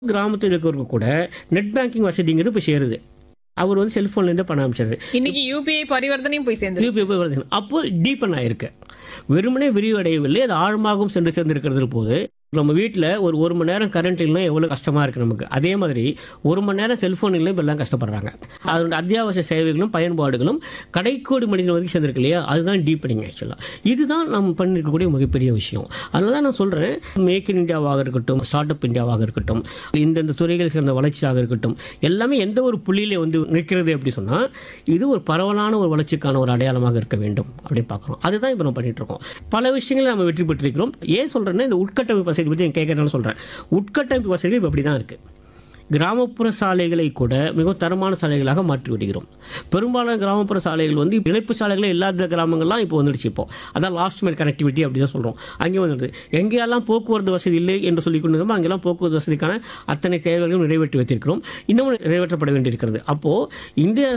கிராமத்தில் இருக்கிறவங்க கூட நெட் பேங்கிங் வசதிங்கிறது இப்போ சேருது அவர் வந்து செல்ஃபோன்லேருந்து பண்ண ஆரம்பிச்சாரு இன்னைக்கு யூபிஐ பரிவர்த்தனையும் போய் சேர்ந்து யூபிஐ போய் வருது அப்போ டீப்பன் ஆயிருக்கு வெறுமனே விரிவடையவில்லை அது ஆழமாகவும் சென்று சேர்ந்திருக்கிறது போது நம்ம வீட்டில் ஒரு ஒரு மணி நேரம் கரண்ட் இல்லைனா எவ்வளோ கஷ்டமாக இருக்குது நமக்கு அதே மாதிரி ஒரு மணி நேரம் செல்ஃபோன் இல்லை இப்போ எல்லாம் கஷ்டப்படுறாங்க அதோட அத்தியாவசிய சேவைகளும் பயன்பாடுகளும் கடைக்கோடி மனிதன் வரைக்கும் சேர்ந்திருக்கு இல்லையா அதுதான் டீப்பனிங் ஆக்சுவலாக இதுதான் நம்ம பண்ணியிருக்கக்கூடிய மிகப்பெரிய விஷயம் அதனால தான் நான் சொல்கிறேன் மேக் இன் இந்தியாவாக இருக்கட்டும் ஸ்டார்ட் அப் இந்தியாவாக இருக்கட்டும் இந்தந்த துறைகள் சேர்ந்த வளர்ச்சியாக இருக்கட்டும் எல்லாமே எந்த ஒரு புள்ளியிலே வந்து நிற்கிறது அப்படி சொன்னால் இது ஒரு பரவலான ஒரு வளர்ச்சிக்கான ஒரு அடையாளமாக இருக்க வேண்டும் அப்படின்னு பார்க்குறோம் அதுதான் இப்போ நம்ம பண்ணிட்டு இருக்கோம் பல விஷயங்களை நம்ம வெற்றி பெற்றிருக்கிறோம் ஏன் சொல்கிறேன்னா இந்த உட்கட்டமைப்பு வசதி பற்றி நான் கேட்கறதுனால சொல்கிறேன் உட்கட்டமைப்பு வசதிகள் இப்போ அப்படி தான் இருக்குது கிராமப்புற சாலைகளை கூட மிகவும் தரமான சாலைகளாக மாற்றி வருகிறோம் பெரும்பாலான கிராமப்புற சாலைகள் வந்து இணைப்பு சாலைகளே இல்லாத கிராமங்கள்லாம் இப்போ வந்துடுச்சு இப்போ அதான் லாஸ்ட் மைல் கனெக்டிவிட்டி அப்படி தான் சொல்கிறோம் அங்கே வந்துடுது எங்கேயெல்லாம் போக்குவரத்து வசதி இல்லை என்று சொல்லி கொண்டு இருந்தோமோ அங்கெல்லாம் போக்குவரத்து வசதிக்கான அத்தனை தேவைகளையும் நிறைவேற்றி வைத்திருக்கிறோம் இன்னமும் நிறைவேற்றப்பட வேண்டியிருக்கிறது அப்போது இந்திய